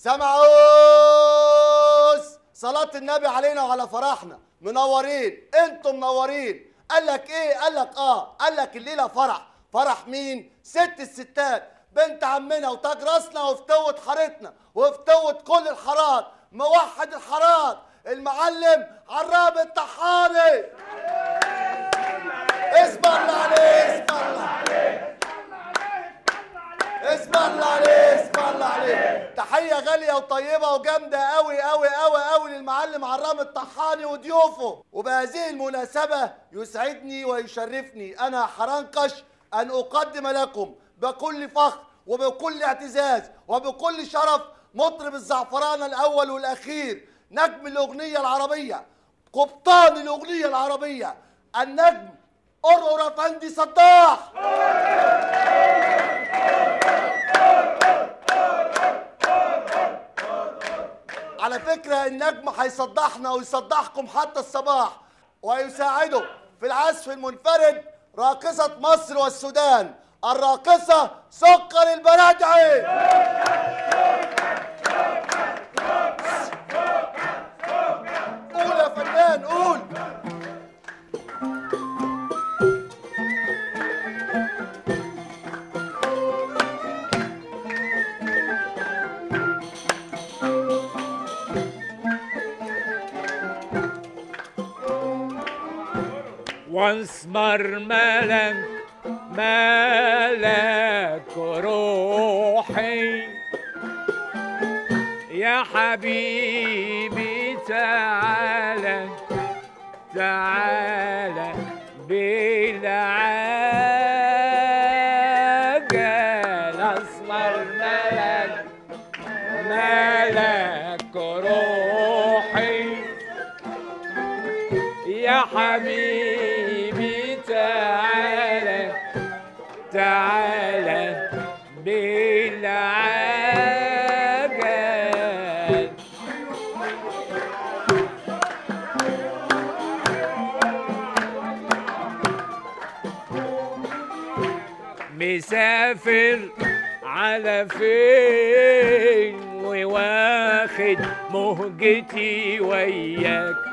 سمعوس صلاة النبي علينا وعلى فرحنا منورين انتم منورين قال لك ايه قال لك اه قال لك الليله فرح فرح مين ست الستات بنت عمنا وتاج راسنا وفتوة حارتنا وفتوة كل الحارات موحد الحارات المعلم عراب الطحاني اسم الله عليه اسم الله عليه اسم الله عليه اسم الله عليه تحيه غاليه وطيبه وجامده قوي قوي قوي قوي للمعلم عرام الطحاني وضيوفه وبهذه المناسبه يسعدني ويشرفني انا حرنقش ان اقدم لكم بكل فخر وبكل اعتزاز وبكل شرف مطرب الزعفران الاول والاخير نجم الاغنيه العربيه قبطان الاغنيه العربيه النجم قرقر افندي صداح على فكرة النجم هيصدحنا ويصدحكم حتى الصباح ويساعده في العزف المنفرد راقصة مصر والسودان الراقصة سكر البرادعي قول يا فنان قول واسمر ملك ملك روحي يا حبيبي تعالى تعالى بالعجل اسمر ملك ملك روحي يا حبيبي تعالى تعالى بالعجل مسافر على فين وواخد مهجتي وياك